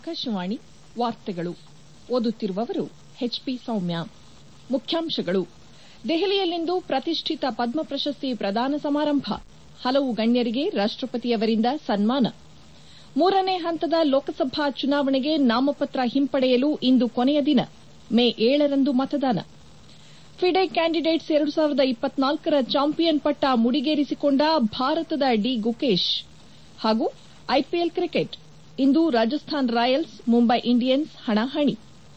ಆಕಾಶವಾಣಿ ವಾರ್ತೆಗಳು ಓದುತ್ತಿರುವವರು ಎಚ್ಪಿ ಸೌಮ್ಯ ಮುಖ್ಯಾಂಶಗಳು ದೆಹಲಿಯಲ್ಲಿಂದು ಪ್ರತಿಷ್ಠಿತ ಪದ್ಮ ಪ್ರಶಸ್ತಿ ಪ್ರದಾನ ಸಮಾರಂಭ ಹಲವು ಗಣ್ಯರಿಗೆ ರಾಷ್ಟಪತಿಯವರಿಂದ ಸನ್ಮಾನ ಮೂರನೇ ಹಂತದ ಲೋಕಸಭಾ ಚುನಾವಣೆಗೆ ನಾಮಪತ್ರ ಹಿಂಪಡೆಯಲು ಇಂದು ಕೊನೆಯ ದಿನ ಮೇ ಏಳರಂದು ಮತದಾನ ಫಿಡೆ ಕ್ಯಾಂಡಿಡೇಟ್ಸ್ ಎರಡು ಸಾವಿರದ ಇಪ್ಪತ್ನಾಲ್ಕರ ಚಾಂಪಿಯನ್ ಪಟ್ಟ ಮುಡಿಗೇರಿಸಿಕೊಂಡ ಭಾರತದ ಡಿ ಗುಕೇಶ್ ಹಾಗೂ ಐಪಿಎಲ್ ಕ್ರಿಕೆಟ್ ಇಂದು ರಾಜಸ್ಥಾನ್ ರಾಯಲ್ಸ್ ಮುಂಬೈ ಇಂಡಿಯನ್ಸ್ ಹಣಾಹಣಿ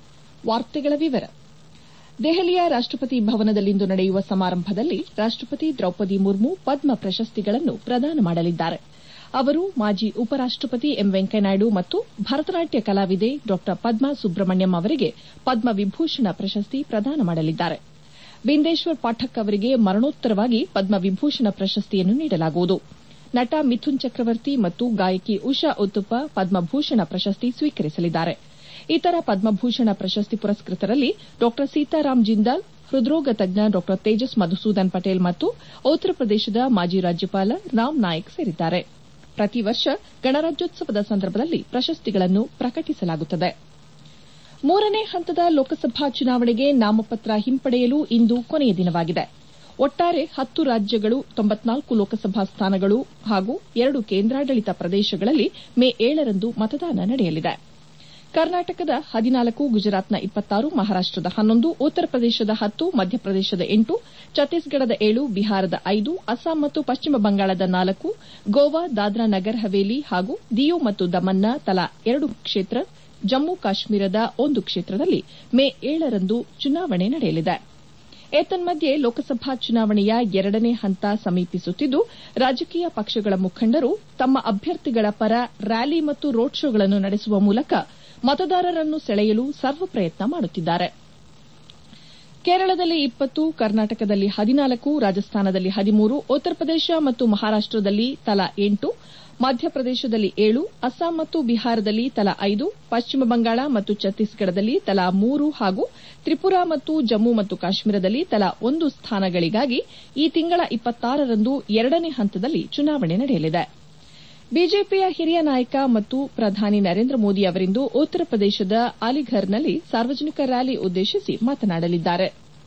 ದೆಹಲಿಯ ರಾಷ್ಟಪತಿ ಭವನದಲ್ಲಿಂದು ನಡೆಯುವ ಸಮಾರಂಭದಲ್ಲಿ ರಾಷ್ಟಪತಿ ದ್ರೌಪದಿ ಮುರ್ಮು ಪದ್ಮ ಪ್ರಶಸ್ತಿಗಳನ್ನು ಪ್ರದಾನ ಮಾಡಲಿದ್ದಾರೆ ಅವರು ಮಾಜಿ ಉಪರಾಷ್ಟಪತಿ ಎಂ ವೆಂಕಯ್ಯನಾಯ್ಡು ಮತ್ತು ಭರತನಾಟ್ಯ ಕಲಾವಿದೆ ಡಾ ಪದ್ಮಾ ಸುಬ್ರಹ್ಮಣ್ಯಂ ಅವರಿಗೆ ಪದ್ಮ ವಿಭೂಷಣ ಪ್ರಶಸ್ತಿ ಪ್ರದಾನ ಮಾಡಲಿದ್ದಾರೆ ಬಿಂದೇಶ್ವರ್ ಪಾಠಕ್ ಅವರಿಗೆ ಮರಣೋತ್ತರವಾಗಿ ಪದ್ಮ ವಿಭೂಷಣ ಪ್ರಶಸ್ತಿಯನ್ನು ನೀಡಲಾಗುವುದು ನಟ ಮಿಥುನ್ ಚಕ್ರವರ್ತಿ ಮತ್ತು ಗಾಯಕಿ ಉಷಾ ಉತ್ತುಪ ಪದ್ಮಭೂಷಣ ಪ್ರಶಸ್ತಿ ಸ್ವೀಕರಿಸಲಿದ್ದಾರೆ ಇತರ ಪದ್ಮಭೂಷಣ ಪ್ರಶಸ್ತಿ ಪುರಸ್ಕೃತರಲ್ಲಿ ಡಾ ಸೀತಾರಾಮ್ ಜಿಂದಾಲ್ ಹೃದ್ರೋಗ ತಜ್ಞ ಡಾ ತೇಜಸ್ ಮಧುಸೂದನ್ ಪಟೇಲ್ ಮತ್ತು ಉತ್ತರ ಪ್ರದೇಶದ ಮಾಜಿ ರಾಜ್ಯಪಾಲ ರಾಮ್ ನಾಯಕ್ ಸೇರಿದ್ದಾರೆ ಪ್ರತಿ ವರ್ಷ ಗಣರಾಜ್ಯೋತ್ಸವದ ಸಂದರ್ಭದಲ್ಲಿ ಪ್ರಶಸ್ತಿಗಳನ್ನು ಪ್ರಕಟಿಸಲಾಗುತ್ತದೆ ಮೂರನೇ ಹಂತದ ಲೋಕಸಭಾ ಚುನಾವಣೆಗೆ ನಾಮಪತ್ರ ಹಿಂಪಡೆಯಲು ಇಂದು ಕೊನೆಯ ದಿನವಾಗಿದೆ ಒಟ್ಟಾರೆ ಹತ್ತು ರಾಜ್ಯಗಳು ತೊಂಬತ್ನಾಲ್ಕು ಲೋಕಸಭಾ ಸ್ಥಾನಗಳು ಹಾಗೂ ಎರಡು ಕೇಂದ್ರಾಡಳಿತ ಪ್ರದೇಶಗಳಲ್ಲಿ ಮೇ ಏಳರಂದು ಮತದಾನ ನಡೆಯಲಿದೆ ಕರ್ನಾಟಕದ ಹದಿನಾಲ್ಕು ಗುಜರಾತ್ನ ಇಪ್ಪತ್ತಾರು ಮಹಾರಾಷ್ಟದ ಹನ್ನೊಂದು ಉತ್ತರ ಪ್ರದೇಶದ ಹತ್ತು ಮಧ್ಯಪ್ರದೇಶದ ಎಂಟು ಛತ್ತೀಸ್ಗಢದ ಏಳು ಬಿಹಾರದ ಐದು ಅಸ್ಸಾಂ ಮತ್ತು ಪಶ್ಚಿಮ ಬಂಗಾಳದ ನಾಲ್ಕು ಗೋವಾ ದಾದ್ರಾ ನಗರ್ ಹವೇಲಿ ಹಾಗೂ ದಿಯು ಮತ್ತು ದಮನ್ನ ತಲಾ ಎರಡು ಕ್ಷೇತ್ರ ಜಮ್ಮು ಕಾಶ್ಮೀರದ ಒಂದು ಕ್ಷೇತ್ರದಲ್ಲಿ ಮೇ ಏಳರಂದು ಚುನಾವಣೆ ನಡೆಯಲಿದೆ ಏತನ್ಮಧ್ಯೆ ಲೋಕಸಭಾ ಚುನಾವಣೆಯ ಎರಡನೇ ಹಂತ ಸಮೀಪಿಸುತ್ತಿದ್ದು ರಾಜಕೀಯ ಪಕ್ಷಗಳ ಮುಖಂಡರು ತಮ್ಮ ಅಭ್ಯರ್ಥಿಗಳ ಪರ ರ್ಯಾಲಿ ಮತ್ತು ರೋಡ್ ಶೋಗಳನ್ನು ನಡೆಸುವ ಮೂಲಕ ಮತದಾರರನ್ನು ಸೆಳೆಯಲು ಸರ್ವ ಪ್ರಯತ್ನ ಮಾಡುತ್ತಿದ್ದಾರೆ ಕೇರಳದಲ್ಲಿ ಇಪ್ಪತ್ತು ಕರ್ನಾಟಕದಲ್ಲಿ ಹದಿನಾಲ್ಕು ರಾಜಸ್ಥಾನದಲ್ಲಿ ಹದಿಮೂರು ಉತ್ತರ ಪ್ರದೇಶ ಮತ್ತು ಮಹಾರಾಷ್ಟದಲ್ಲಿ ತಲಾ ಎಂಟು ಮಧ್ಯಪ್ರದೇಶದಲ್ಲಿ ಏಳು ಅಸ್ಸಾಂ ಮತ್ತು ಬಿಹಾರದಲ್ಲಿ ತಲಾ ಐದು ಪಶ್ಚಿಮ ಬಂಗಾಳ ಮತ್ತು ಛತ್ತೀಸ್ಗಢದಲ್ಲಿ ತಲಾ ಮೂರು ಹಾಗೂ ತ್ರಿಪುರಾ ಮತ್ತು ಜಮ್ಮು ಮತ್ತು ಕಾಶ್ಮೀರದಲ್ಲಿ ತಲಾ ಒಂದು ಸ್ಥಾನಗಳಿಗಾಗಿ ಈ ತಿಂಗಳ ಇಪ್ಪತ್ತಾರರಂದು ಎರಡನೇ ಹಂತದಲ್ಲಿ ಚುನಾವಣೆ ನಡೆಯಲಿದೆ ಬಿಜೆಪಿಯ ಹಿರಿಯ ನಾಯಕ ಮತ್ತು ಪ್ರಧಾನಿ ನರೇಂದ್ರ ಮೋದಿ ಅವರಿಂದು ಉತ್ತರ ಪ್ರದೇಶದ ಅಲಿಘರ್ನಲ್ಲಿ ಸಾರ್ವಜನಿಕ ರ್ಯಾಲಿ ಉದ್ದೇಶಿಸಿ ಮಾತನಾಡಲಿದ್ದಾರೆ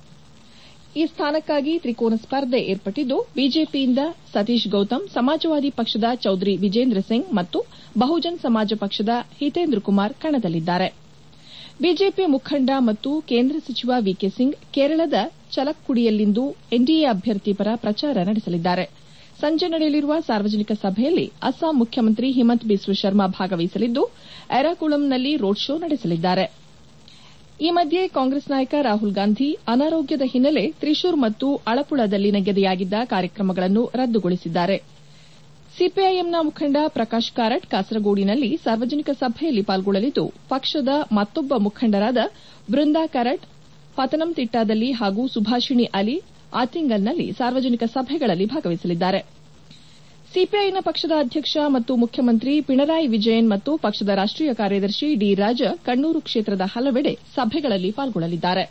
ಈ ಸ್ಥಾನಕ್ಕಾಗಿ ತ್ರಿಕೋನ ಸ್ಪರ್ಧೆ ಏರ್ಪಟ್ಟಿದ್ದು ಬಿಜೆಪಿಯಿಂದ ಸತೀಶ್ ಗೌತಮ್ ಸಮಾಜವಾದಿ ಪಕ್ಷದ ಚೌಧರಿ ವಿಜೇಂದ್ರ ಸಿಂಗ್ ಮತ್ತು ಬಹುಜನ್ ಸಮಾಜ ಪಕ್ಷದ ಹಿತೇಂದ್ರ ಕುಮಾರ್ ಕಣದಲ್ಲಿದ್ದಾರೆ ಬಿಜೆಪಿ ಮುಖಂಡ ಮತ್ತು ಕೇಂದ್ರ ಸಚಿವ ವಿಕೆ ಸಿಂಗ್ ಕೇರಳದ ಚಲಕ್ಕುಡಿಯಲ್ಲಿಂದು ಎನ್ಡಿಎ ಅಭ್ಯರ್ಥಿ ಪರ ಪ್ರಚಾರ ನಡೆಸಲಿದ್ದಾರೆ ಸಂಜೆ ನಡೆಯಲಿರುವ ಸಾರ್ವಜನಿಕ ಸಭೆಯಲ್ಲಿ ಅಸ್ಸಾಂ ಮುಖ್ಯಮಂತ್ರಿ ಹಿಮಂತ್ ಬಿಸ್ವ ಶರ್ಮಾ ಭಾಗವಹಿಸಲಿದ್ದು ಎರಾಕುಳಂನಲ್ಲಿ ರೋಡ್ ಶೋ ನಡೆಸಲಿದ್ದಾರೆ ಈ ಮಧ್ಯೆ ಕಾಂಗ್ರೆಸ್ ನಾಯಕ ರಾಹುಲ್ ಗಾಂಧಿ ಅನಾರೋಗ್ಯದ ಹಿನ್ನೆಲೆ ತ್ರಿಶೂರ್ ಮತ್ತು ಅಳಪುಳದಲ್ಲಿ ನಿಗದಿಯಾಗಿದ್ದ ಕಾರ್ಯಕ್ರಮಗಳನ್ನು ರದ್ದುಗೊಳಿಸಿದ್ದಾರೆ ಸಿಪಿಐಎಂನ ಮುಖಂಡ ಪ್ರಕಾಶ್ ಕಾರಟ್ ಕಾಸರಗೋಡಿನಲ್ಲಿ ಸಾರ್ವಜನಿಕ ಸಭೆಯಲ್ಲಿ ಪಾಲ್ಗೊಳ್ಳಲಿದ್ದು ಪಕ್ಷದ ಮತ್ತೊಬ್ಬ ಮುಖಂಡರಾದ ಬೃಂದಾ ಕಾರಟ್ ಪತನಂತಿಟ್ಟಾದಲ್ಲಿ ಹಾಗೂ ಸುಭಾಷಿಣಿ ಅಲಿ ಆತಿಂಗಲ್ನಲ್ಲಿ ಸಾರ್ವಜನಿಕ ಸಭೆಗಳಲ್ಲಿ ಭಾಗವಹಿಸಲಿದ್ದಾರೆ ಸಿಪಿಐನ ಪಕ್ಷದ ಅಧ್ಯಕ್ಷ ಮತ್ತು ಮುಖ್ಯಮಂತ್ರಿ ಪಿಣರಾಯಿ ವಿಜಯನ್ ಮತ್ತು ಪಕ್ಷದ ರಾಷ್ಟೀಯ ಕಾರ್ಯದರ್ಶಿ ಡಿ ರಾಜ ಕಣ್ಣೂರು ಕ್ಷೇತ್ರದ ಹಲವೆಡೆ ಸಭೆಗಳಲ್ಲಿ ಪಾಲ್ಗೊಳ್ಳಲಿದ್ದಾರೆ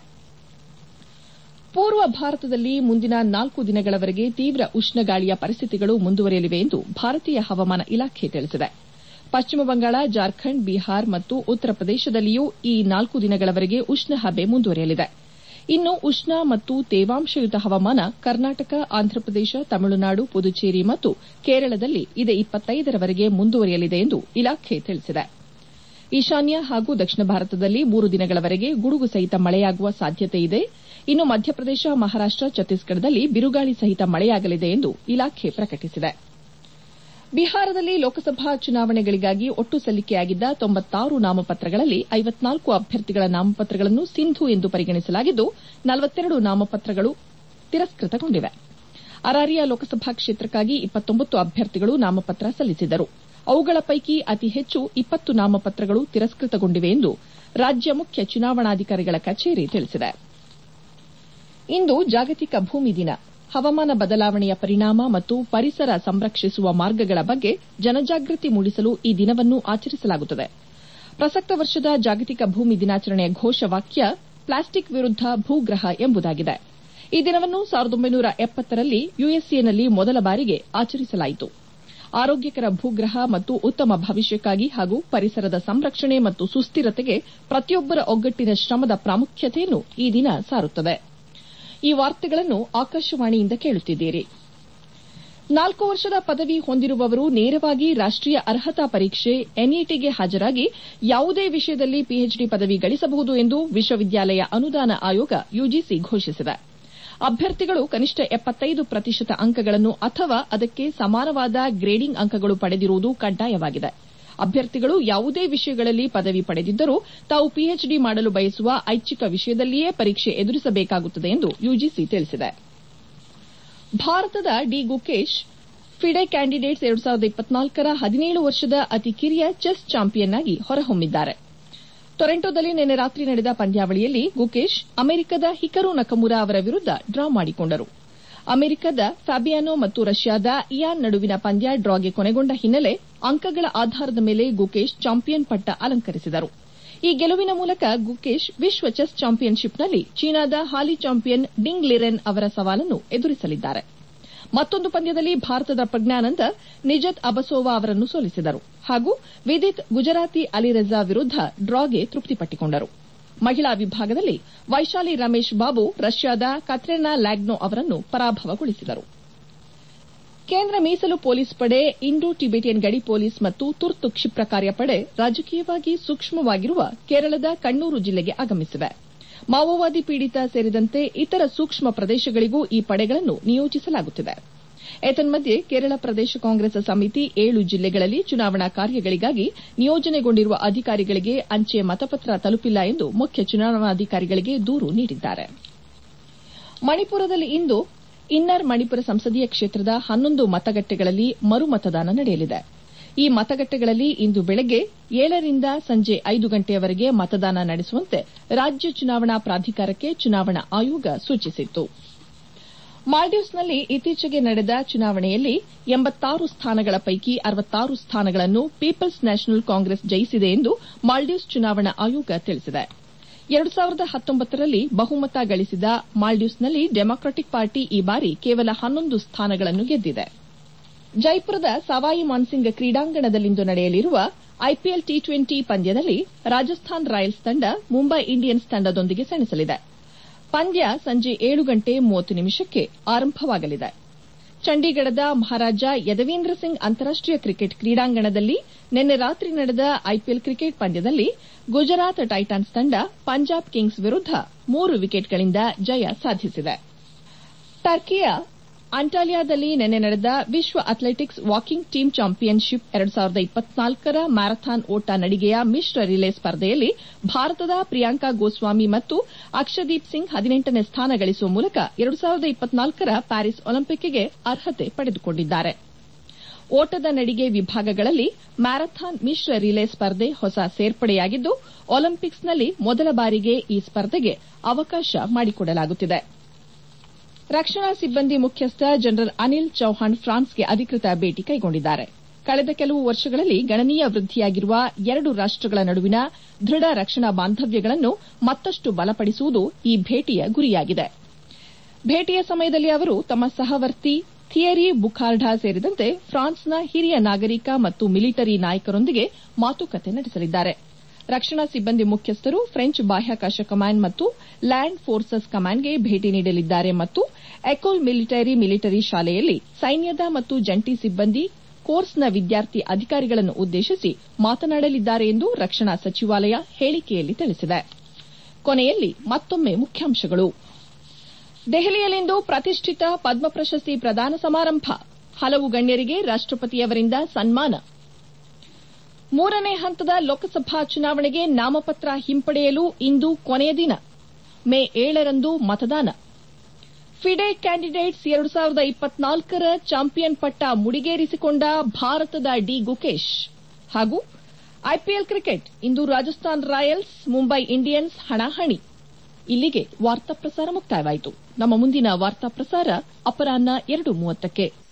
ಪೂರ್ವ ಭಾರತದಲ್ಲಿ ಮುಂದಿನ ನಾಲ್ಕು ದಿನಗಳವರೆಗೆ ತೀವ್ರ ಉಷ್ಣಗಾಳಿಯ ಪರಿಸ್ಥಿತಿಗಳು ಮುಂದುವರಿಯಲಿವೆ ಎಂದು ಭಾರತೀಯ ಹವಾಮಾನ ಇಲಾಖೆ ತಿಳಿಸಿದೆ ಪಶ್ಚಿಮ ಬಂಗಾಳ ಜಾರ್ಖಂಡ್ ಬಿಹಾರ್ ಮತ್ತು ಉತ್ತರ ಪ್ರದೇಶದಲ್ಲಿಯೂ ಈ ನಾಲ್ಕು ದಿನಗಳವರೆಗೆ ಉಷ್ಣ ಹಬೆ ಮುಂದುವರಿಯಲಿದೆ ಇನ್ನು ಉಷ್ಣ ಮತ್ತು ತೇವಾಂಶಯುತ ಹವಾಮಾನ ಕರ್ನಾಟಕ ಆಂಧ್ರಪ್ರದೇಶ ತಮಿಳುನಾಡು ಪುದುಚೇರಿ ಮತ್ತು ಕೇರಳದಲ್ಲಿ ಇದೇ ಇಪ್ಪತ್ತೈದರವರೆಗೆ ಮುಂದುವರಿಯಲಿದೆ ಎಂದು ಇಲಾಖೆ ತಿಳಿಸಿದೆ ಈಶಾನ್ಯ ಹಾಗೂ ದಕ್ಷಿಣ ಭಾರತದಲ್ಲಿ ಮೂರು ದಿನಗಳವರೆಗೆ ಗುಡುಗು ಸಹಿತ ಮಳೆಯಾಗುವ ಸಾಧ್ಯತೆಯಿದೆ ಇನ್ನು ಮಧ್ಯಪ್ರದೇಶ ಮಹಾರಾಷ್ಟ ಛತ್ತೀಸ್ಗಢದಲ್ಲಿ ಬಿರುಗಾಳಿ ಸಹಿತ ಮಳೆಯಾಗಲಿದೆ ಎಂದು ಇಲಾಖೆ ಪ್ರಕಟಿಸಿದೆ ಬಿಹಾರದಲ್ಲಿ ಲೋಕಸಭಾ ಚುನಾವಣೆಗಳಿಗಾಗಿ ಒಟ್ಟು ಸಲ್ಲಿಕೆಯಾಗಿದ್ದ ತೊಂಬತ್ತಾರು ನಾಮಪತ್ರಗಳಲ್ಲಿ ಐವತ್ನಾಲ್ಕು ಅಭ್ಯರ್ಥಿಗಳ ನಾಮಪತ್ರಗಳನ್ನು ಸಿಂಧು ಎಂದು ಪರಿಗಣಿಸಲಾಗಿದ್ದು ನಲವತ್ತೆರಡು ನಾಮಪತ್ರಗಳು ತಿರಸ್ಕೃತಗೊಂಡಿವೆ ಅರಾರಿಯಾ ಲೋಕಸಭಾ ಕ್ಷೇತ್ರಕ್ಕಾಗಿ ಇಪ್ಪತ್ತೊಂಬತ್ತು ಅಭ್ಯರ್ಥಿಗಳು ನಾಮಪತ್ರ ಸಲ್ಲಿಸಿದರು ಅವುಗಳ ಪೈಕಿ ಅತಿ ಹೆಚ್ಚು ಇಪ್ಪತ್ತು ನಾಮಪತ್ರಗಳು ತಿರಸ್ಕೃತಗೊಂಡಿವೆ ಎಂದು ರಾಜ್ಯ ಮುಖ್ಯ ಚುನಾವಣಾಧಿಕಾರಿಗಳ ಕಚೇರಿ ತಿಳಿಸಿದೆ ಇಂದು ಜಾಗತಿಕ ಭೂಮಿ ದಿನ ಹವಾಮಾನ ಬದಲಾವಣೆಯ ಪರಿಣಾಮ ಮತ್ತು ಪರಿಸರ ಸಂರಕ್ಷಿಸುವ ಮಾರ್ಗಗಳ ಬಗ್ಗೆ ಜನಜಾಗೃತಿ ಮೂಡಿಸಲು ಈ ದಿನವನ್ನು ಆಚರಿಸಲಾಗುತ್ತದೆ ಪ್ರಸಕ್ತ ವರ್ಷದ ಜಾಗತಿಕ ಭೂಮಿ ದಿನಾಚರಣೆಯ ಘೋಷವಾಕ್ಯ ಪ್ಲಾಸ್ಟಿಕ್ ವಿರುದ್ದ ಭೂಗ್ರಹ ಎಂಬುದಾಗಿದೆ ಈ ದಿನವನ್ನು ಸಾವಿರದ ಒಂಬೈನೂರ ಎಪ್ಪತ್ತರಲ್ಲಿ ಯುಎಸ್ಎನಲ್ಲಿ ಮೊದಲ ಬಾರಿಗೆ ಆಚರಿಸಲಾಯಿತು ಆರೋಗ್ಯಕರ ಭೂಗ್ರಹ ಮತ್ತು ಉತ್ತಮ ಭವಿಷ್ಯಕ್ಕಾಗಿ ಹಾಗೂ ಪರಿಸರದ ಸಂರಕ್ಷಣೆ ಮತ್ತು ಸುಸ್ಥಿರತೆಗೆ ಪ್ರತಿಯೊಬ್ಬರ ಒಗ್ಗಟ್ಟಿನ ಶ್ರಮದ ಪ್ರಾಮುಖ್ಯತೆಯನ್ನು ಈ ದಿನ ಸಾರುತ್ತದೆ ಈ ವಾರ್ತೆಗಳನ್ನು ಆಕಾಶವಾಣಿಯಿಂದ ಕೇಳುತ್ತಿದ್ದೀರಿ ನಾಲ್ಕು ವರ್ಷದ ಪದವಿ ಹೊಂದಿರುವವರು ನೇರವಾಗಿ ರಾಷ್ಟೀಯ ಅರ್ಹತಾ ಪರೀಕ್ಷೆ ಎನ್ಇಟಿಗೆ ಹಾಜರಾಗಿ ಯಾವುದೇ ವಿಷಯದಲ್ಲಿ ಪಿಎಚ್ಡಿ ಪದವಿ ಗಳಿಸಬಹುದು ಎಂದು ವಿಶ್ವವಿದ್ಯಾಲಯ ಅನುದಾನ ಆಯೋಗ ಯುಜಿಸಿ ಘೋಷಿಸಿದೆ ಅಭ್ಯರ್ಥಿಗಳು ಕನಿಷ್ಠ ಎಪ್ಪತ್ತೈದು ಪ್ರತಿಶತ ಅಂಕಗಳನ್ನು ಅಥವಾ ಅದಕ್ಕೆ ಸಮಾನವಾದ ಗ್ರೇಡಿಂಗ್ ಅಂಕಗಳು ಪಡೆದಿರುವುದು ಕಡ್ಡಾಯವಾಗಿದೆ ಅಭ್ಯರ್ಥಿಗಳು ಯಾವುದೇ ವಿಷಯಗಳಲ್ಲಿ ಪದವಿ ಪಡೆದಿದ್ದರೂ ತಾವು ಪಿಎಚ್ಡಿ ಮಾಡಲು ಬಯಸುವ ಐಚ್ಛಿಕ ವಿಷಯದಲ್ಲಿಯೇ ಪರೀಕ್ಷೆ ಎದುರಿಸಬೇಕಾಗುತ್ತದೆ ಎಂದು ಯುಜಿಸಿ ತಿಳಿಸಿದೆ ಭಾರತದ ಡಿ ಗುಕೇಶ್ ಫಿಡೆ ಕ್ಯಾಂಡಿಡೇಟ್ಸ್ ಎರಡು ಸಾವಿರದ ಇಪ್ಪತ್ನಾಲ್ಕರ ಹದಿನೇಳು ವರ್ಷದ ಅತಿ ಕಿರಿಯ ಚೆಸ್ ಚಾಂಪಿಯನ್ ಆಗಿ ಹೊರಹೊಮ್ಮಿದ್ದಾರೆ ಟೊರೆಂಟೊದಲ್ಲಿ ನಿನ್ನೆ ರಾತ್ರಿ ನಡೆದ ಪಂದ್ಯಾವಳಿಯಲ್ಲಿ ಗುಕೇಶ್ ಅಮೆರಿಕದ ಹಿಕರು ನಕಮುರಾ ಅವರ ವಿರುದ್ದ ಡ್ರಾ ಮಾಡಿಕೊಂಡರು ಅಮೆರಿಕದ ಫ್ಯಾಬಿಯಾನೋ ಮತ್ತು ರಷ್ಯಾದ ಇಯಾನ್ ನಡುವಿನ ಪಂದ್ಯ ಡ್ರಾಗೆ ಕೊನೆಗೊಂಡ ಹಿನ್ನೆಲೆ ಅಂಕಗಳ ಆಧಾರದ ಮೇಲೆ ಗುಕೇಶ್ ಚಾಂಪಿಯನ್ ಪಟ್ಟ ಅಲಂಕರಿಸಿದರು ಈ ಗೆಲುವಿನ ಮೂಲಕ ಗುಕೇಶ್ ವಿಶ್ವ ಚೆಸ್ ಚಾಂಪಿಯನ್ಶಿಪ್ನಲ್ಲಿ ಚೀನಾದ ಹಾಲಿ ಚಾಂಪಿಯನ್ ಡಿಂಗ್ ಲಿರೆನ್ ಅವರ ಸವಾಲನ್ನು ಎದುರಿಸಲಿದ್ದಾರೆ ಮತ್ತೊಂದು ಪಂದ್ಯದಲ್ಲಿ ಭಾರತದ ಪ್ರಜ್ಞಾನಂದ ನಿಜತ್ ಅಬಸೋವಾ ಅವರನ್ನು ಸೋಲಿಸಿದರು ಹಾಗೂ ವಿದಿತ್ ಗುಜರಾತಿ ಅಲಿರಜಾ ವಿರುದ್ದ ಡ್ರಾಗೆ ತೃಪ್ತಿಪಟ್ಟುಕೊಂಡರು ಮಹಿಳಾ ವಿಭಾಗದಲ್ಲಿ ವೈಶಾಲಿ ರಮೇಶ್ ಬಾಬು ರಷ್ಯಾದ ಕತ್ರೆನಾ ಲ್ಯಾಗ್ನೋ ಅವರನ್ನು ಪರಾಭವಗೊಳಿಸಿದರು ಕೇಂದ್ರ ಮೀಸಲು ಪೊಲೀಸ್ ಪಡೆ ಇಂಡೋ ಟಿಬೆಟಿಯನ್ ಗಡಿ ಪೊಲೀಸ್ ಮತ್ತು ತುರ್ತು ಕ್ಷಿಪ್ರ ಕಾರ್ಯಪಡೆ ರಾಜಕೀಯವಾಗಿ ಸೂಕ್ಷ್ಮವಾಗಿರುವ ಕೇರಳದ ಕಣ್ಣೂರು ಜಿಲ್ಲೆಗೆ ಆಗಮಿಸಿವೆ ಮಾವೋವಾದಿ ಪೀಡಿತ ಸೇರಿದಂತೆ ಇತರ ಸೂಕ್ಷ್ಮ ಪ್ರದೇಶಗಳಿಗೂ ಈ ಪಡೆಗಳನ್ನು ನಿಯೋಜಿಸಲಾಗುತ್ತಿದೆ ಏತನ್ಮಧ್ಯೆ ಕೇರಳ ಪ್ರದೇಶ ಕಾಂಗ್ರೆಸ್ ಸಮಿತಿ ಏಳು ಜಿಲ್ಲೆಗಳಲ್ಲಿ ಚುನಾವಣಾ ಕಾರ್ಯಗಳಿಗಾಗಿ ನಿಯೋಜನೆಗೊಂಡಿರುವ ಅಧಿಕಾರಿಗಳಿಗೆ ಅಂಚೆ ಮತಪತ್ರ ತಲುಪಿಲ್ಲ ಎಂದು ಮುಖ್ಯ ಚುನಾವಣಾಧಿಕಾರಿಗಳಿಗೆ ದೂರು ನೀಡಿದ್ದಾರೆ ಮಣಿಪುರದಲ್ಲಿ ಇಂದು ಇನ್ನರ್ ಮಣಿಪುರ ಸಂಸದೀಯ ಕ್ಷೇತ್ರದ ಹನ್ನೊಂದು ಮತಗಟ್ಟೆಗಳಲ್ಲಿ ಮರು ಮತದಾನ ನಡೆಯಲಿದೆ ಈ ಮತಗಟ್ಟೆಗಳಲ್ಲಿ ಇಂದು ಬೆಳಗ್ಗೆ ಏಳರಿಂದ ಸಂಜೆ ಐದು ಗಂಟೆಯವರೆಗೆ ಮತದಾನ ನಡೆಸುವಂತೆ ರಾಜ್ಯ ಚುನಾವಣಾ ಪ್ರಾಧಿಕಾರಕ್ಕೆ ಚುನಾವಣಾ ಆಯೋಗ ಸೂಚಿಸಿತ್ತು ಮಾಲ್ಡೀವ್ಸ್ನಲ್ಲಿ ಇತ್ತೀಚೆಗೆ ನಡೆದ ಚುನಾವಣೆಯಲ್ಲಿ ಎಂಬತ್ತಾರು ಸ್ಥಾನಗಳ ಪೈಕಿ ಅರವತ್ತಾರು ಸ್ಥಾನಗಳನ್ನು ಪೀಪಲ್ಸ್ ನ್ಯಾಷನಲ್ ಕಾಂಗ್ರೆಸ್ ಜಯಿಸಿದೆ ಎಂದು ಮಾಲ್ಡೀವ್ಸ್ ಚುನಾವಣಾ ಆಯೋಗ ತಿಳಿಸಿದೆ ಎರಡು ಸಾವಿರದ ಹತ್ತೊಂಬತ್ತರಲ್ಲಿ ಬಹುಮತ ಗಳಿಸಿದ ಮಾಲ್ಡೀವ್ಸ್ನಲ್ಲಿ ಡೆಮಾಕ್ರಟಿಕ್ ಪಾರ್ಟಿ ಈ ಬಾರಿ ಕೇವಲ ಹನ್ನೊಂದು ಸ್ಥಾನಗಳನ್ನು ಗೆದ್ದಿದೆ ಜೈಪುರದ ಸವಾಯಿ ಮಾನ್ಸಿಂಗ್ ಕ್ರೀಡಾಂಗಣದಲ್ಲಿಂದು ನಡೆಯಲಿರುವ ಐಪಿಎಲ್ ಟಿ ಟ್ವೆಂಟಿ ಪಂದ್ಯದಲ್ಲಿ ರಾಜಸ್ಥಾನ್ ರಾಯಲ್ಸ್ ತಂಡ ಮುಂಬೈ ಇಂಡಿಯನ್ಸ್ ತಂಡದೊಂದಿಗೆ ಸೆಣಸಲಿದೆ ಪಂದ್ಯ ಸಂಜೆ ಏಳು ಗಂಟೆ ಮೂವತ್ತು ನಿಮಿಷಕ್ಕೆ ಆರಂಭವಾಗಲಿದೆ ಚಂಡೀಗಢದ ಮಹಾರಾಜ ಯದವೀಂದ್ರ ಸಿಂಗ್ ಅಂತಾರಾಷ್ಟೀಯ ಕ್ರಿಕೆಟ್ ಕ್ರೀಡಾಂಗಣದಲ್ಲಿ ನಿನ್ನೆ ರಾತ್ರಿ ನಡೆದ ಐಪಿಎಲ್ ಕ್ರಿಕೆಟ್ ಪಂದ್ಯದಲ್ಲಿ ಗುಜರಾತ್ ಟೈಟಾನ್ಸ್ ತಂಡ ಪಂಜಾಬ್ ಕಿಂಗ್ಸ್ ವಿರುದ್ದ ಮೂರು ವಿಕೆಟ್ಗಳಿಂದ ಜಯ ಸಾಧಿಸಿದೆ ಟರ್ಕಿಯ ಅಂಟಾಲಿಯಾದಲ್ಲಿ ನಿನ್ನೆ ನಡೆದ ವಿಶ್ವ ಅಥ್ಲೆಟಿಕ್ಸ್ ವಾಕಿಂಗ್ ಟೀಮ್ ಚಾಂಪಿಯನ್ಶಿಪ್ ಎರಡು ಸಾವಿರದ ಇಪ್ಪತ್ನಾಲ್ಕರ ಮ್ಯಾರಥಾನ್ ಓಟ ನಡಿಗೆಯ ಮಿಶ್ರ ರಿಲೇ ಸ್ಪರ್ಧೆಯಲ್ಲಿ ಭಾರತದ ಪ್ರಿಯಾಂಕಾ ಗೋಸ್ವಾಮಿ ಮತ್ತು ಅಕ್ಷದೀಪ್ ಸಿಂಗ್ ಹದಿನೆಂಟನೇ ಸ್ಥಾನ ಗಳಿಸುವ ಮೂಲಕ ಎರಡು ಸಾವಿರದ ಇಪ್ಪತ್ನಾಲ್ಕರ ಪ್ಯಾರಿಸ್ ಒಲಿಂಪಿಕ್ಗೆ ಅರ್ಹತೆ ಪಡೆದುಕೊಂಡಿದ್ದಾರೆ ಓಟದ ನಡಿಗೆ ವಿಭಾಗಗಳಲ್ಲಿ ಮ್ಯಾರಥಾನ್ ಮಿಶ್ರ ರಿಲೇ ಸ್ಪರ್ಧೆ ಹೊಸ ಸೇರ್ಪಡೆಯಾಗಿದ್ದು ಒಲಿಂಪಿಕ್ಸ್ನಲ್ಲಿ ಮೊದಲ ಬಾರಿಗೆ ಈ ಸ್ಪರ್ಧೆಗೆ ಅವಕಾಶ ಮಾಡಿಕೊಡಲಾಗುತ್ತಿದೆ ರಕ್ಷಣಾ ಸಿಬ್ಬಂದಿ ಮುಖ್ಯಸ್ಥ ಜನರಲ್ ಅನಿಲ್ ಚೌಹಾಣ್ ಫ್ರಾನ್ಸ್ಗೆ ಅಧಿಕೃತ ಭೇಟಿ ಕೈಗೊಂಡಿದ್ದಾರೆ ಕಳೆದ ಕೆಲವು ವರ್ಷಗಳಲ್ಲಿ ಗಣನೀಯ ವೃದ್ಧಿಯಾಗಿರುವ ಎರಡು ರಾಷ್ಟಗಳ ನಡುವಿನ ದೃಢ ರಕ್ಷಣಾ ಬಾಂಧವ್ಯಗಳನ್ನು ಮತ್ತಷ್ಟು ಬಲಪಡಿಸುವುದು ಈ ಭೇಟಿಯ ಗುರಿಯಾಗಿದೆ ಭೇಟಿಯ ಸಮಯದಲ್ಲಿ ಅವರು ತಮ್ಮ ಸಹವರ್ತಿ ಥಿಯರಿ ಬುಖಾರ್ಡಾ ಸೇರಿದಂತೆ ಫ್ರಾನ್ಸ್ನ ಹಿರಿಯ ನಾಗರಿಕ ಮತ್ತು ಮಿಲಿಟರಿ ನಾಯಕರೊಂದಿಗೆ ಮಾತುಕತೆ ನಡೆಸಲಿದ್ದಾರೆ ರಕ್ಷಣಾ ಸಿಬ್ಬಂದಿ ಮುಖ್ಯಸ್ಥರು ಫ್ರೆಂಚ್ ಬಾಹ್ಯಾಕಾಶ ಕಮಾಂಡ್ ಮತ್ತು ಲ್ಯಾಂಡ್ ಫೋರ್ಸಸ್ ಕಮಾಂಡ್ಗೆ ಭೇಟಿ ನೀಡಲಿದ್ದಾರೆ ಮತ್ತು ಎಕೋಲ್ ಮಿಲಿಟರಿ ಮಿಲಿಟರಿ ಶಾಲೆಯಲ್ಲಿ ಸೈನ್ಯದ ಮತ್ತು ಜಂಟಿ ಸಿಬ್ಬಂದಿ ಕೋರ್ಸ್ನ ವಿದ್ಯಾರ್ಥಿ ಅಧಿಕಾರಿಗಳನ್ನು ಉದ್ದೇಶಿಸಿ ಮಾತನಾಡಲಿದ್ದಾರೆ ಎಂದು ರಕ್ಷಣಾ ಸಚಿವಾಲಯ ಹೇಳಿಕೆಯಲ್ಲಿ ತಿಳಿಸಿದೆ ಕೊನೆಯಲ್ಲಿ ಮತ್ತೊಮ್ಮೆ ಮುಖ್ಯಾಂಶಗಳು ದೆಹಲಿಯಲ್ಲಿಂದು ಪ್ರತಿಷ್ಠಿತ ಪದ್ಮ ಪ್ರಶಸ್ತಿ ಪ್ರದಾನ ಸಮಾರಂಭ ಹಲವು ಗಣ್ಯರಿಗೆ ರಾಷ್ಟಪತಿಯವರಿಂದ ಸನ್ಮಾನ ಮೂರನೇ ಹಂತದ ಲೋಕಸಭಾ ಚುನಾವಣೆಗೆ ನಾಮಪತ್ರ ಹಿಂಪಡೆಯಲು ಇಂದು ಕೊನೆಯ ದಿನ ಮೇ ಏಳರಂದು ಮತದಾನ ಫಿಡೆ ಕ್ಯಾಂಡಿಡೇಟ್ಸ್ ಎರಡು ಸಾವಿರದ ಇಪ್ಪತ್ನಾಲ್ಕರ ಚಾಂಪಿಯನ್ ಪಟ್ಟ ಮುಡಿಗೇರಿಸಿಕೊಂಡ ಭಾರತದ ಡಿ ಗುಕೇಶ್ ಹಾಗೂ ಐಪಿಎಲ್ ಕ್ರಿಕೆಟ್ ಇಂದು ರಾಜಸ್ಥಾನ್ ರಾಯಲ್ಸ್ ಮುಂಬೈ ಇಂಡಿಯನ್ಸ್ ಹಣಾಹಣಿ ಇಲ್ಲಿಗೆ ವಾರ್ತಾ ಪ್ರಸಾರ ಮುಕ್ತಾಯವಾಯಿತು ನಮ್ಮ ಮುಂದಿನ ವಾರ್ತಾ ಪ್ರಸಾರ ಅಪರಾಹ್ನ ಎರಡು ಮೂವತ್ತಕ್ಕೆ